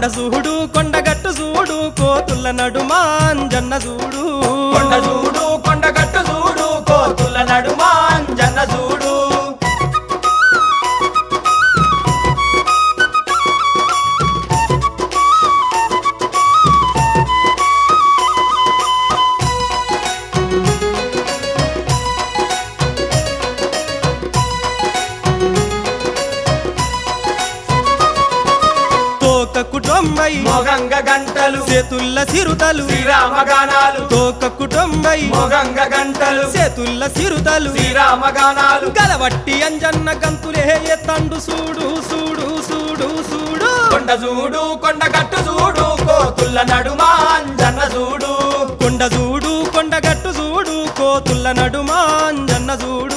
కొండ చూడు కొండగట్టు చూడు కోతుల నడుమా అంజన్న చూడు కొండ చూడు కొండ గట్టు చూడు కోతుల నడుమ అంజన్న చూడు తోకకు తొంభై మొగంగ గంటలు చేతుల్ల సిరుతలు శ్రీరామ గానాలు తోకకు తొంభై మొగంగ గంటలు చేతుల్ల సిరుతలు శ్రీరామ గానాలు గలవట్టి అంజన్న గంతులే ఎత్తండు చూడు చూడు చూడు చూడు కొండ చూడు కొండ గట్టు చూడు కోతుల నడుమ అంజన్న చూడు కొండ చూడు కొండగట్టు చూడు కోతుల నడుమా అంజన్న చూడు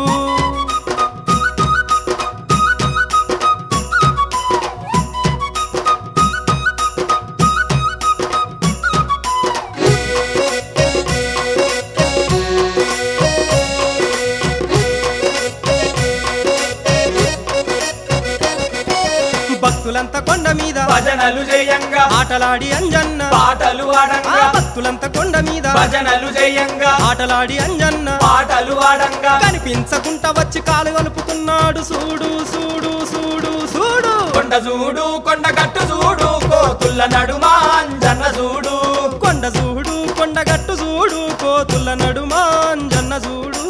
భక్తులంతా కొండ మీద భజనలు జయంగా ఆటలాడి అంజన్న పాటలు ఆ ఆడంగా భక్తులంతా కొండ మీద భజనలు జయంగా ఆటలాడి అంజన్న పాటలు ఆడంగా కనిపించకుండా వచ్చి కాలు కలుపుతున్నాడు చూడు చూడు చూడు చూడు కొండ చూడు కొండ గట్టు చూడు కోతుల నడుమ అంజన్న చూడు కొండ చూడు కొండగట్టు చూడు కోతుల నడుమా అంజన్న చూడు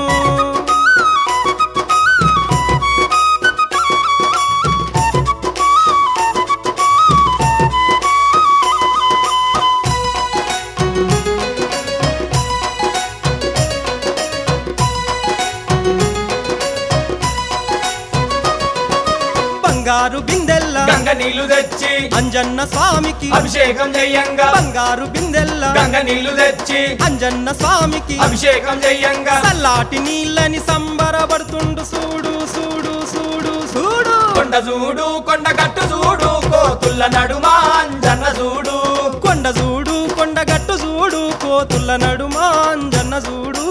బంగారు బిందెల్ల గంగ నీళ్లు తెచ్చి అంజన్న స్వామికి అభిషేకం జయంగా బంగారు బిందెల్ల గంగ నీళ్లు తెచ్చి అంజన్న స్వామికి అభిషేకం జయంగా చల్లాటి నీళ్ళని సంబరపడుతుండు చూడు చూడు చూడు చూడు కొండ చూడు కొండ గట్టు చూడు కోతుల నడుమ అంజన్న చూడు కొండ చూడు కొండగట్టు చూడు కోతుల నడుమా అంజన్న చూడు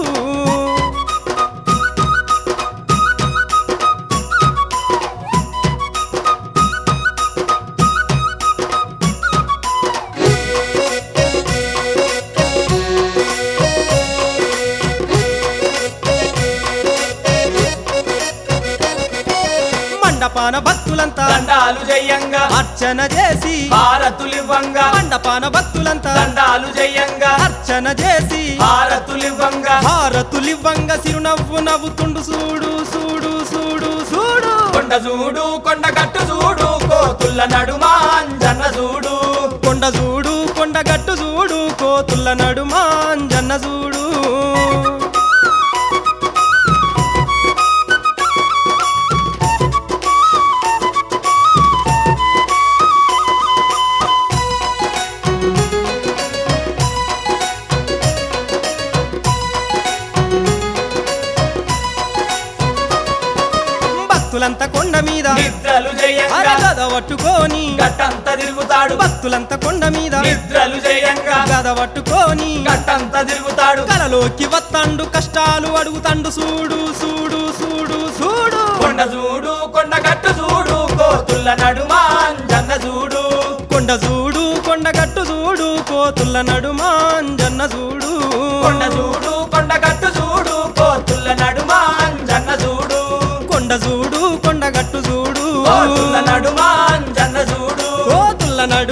మండపాన భక్తులంతా దండాలు జయంగా అర్చన చేసి హారతులివ్వంగా మండపాన భక్తులంతా దండాలు జయంగా అర్చన చేసి హారతులివ్వంగా హారతులివ్వంగా చిరునవ్వు నవ్వుతుండు చూడు చూడు చూడు చూడు కొండ చూడు కొండ గట్టు చూడు కోతుల నడుమ అంజన్న చూడు కొండ చూడు కొండగట్టు చూడు కోతుల నడుమా అంజన్న చూడు భక్తులంతా కొండ మీద నిద్రలు జయంగా అరగద పట్టుకొని గట్టంత తిరుగుతాడు భక్తులంతా కొండ మీద నిద్రలు జయంగా గద పట్టుకొని గట్టంత తిరుగుతాడు కలలోకి వత్తండు కష్టాలు అడుగుతండు చూడు చూడు చూడు చూడు కొండ చూడు కొండ గట్టు చూడు కోతుల నడుమ అంజన్న చూడు కొండ చూడు కొండగట్టు చూడు కోతుల నడుమా అంజన్న చూడు కొండ చూడు కొండ గట్టు చూడు కోతుల నడుమ అంజన్న చూడు కొండ చూడు కొండగట్టు చూడు కోతుల నడుమ అంజన్న చూడు కోతుల నడు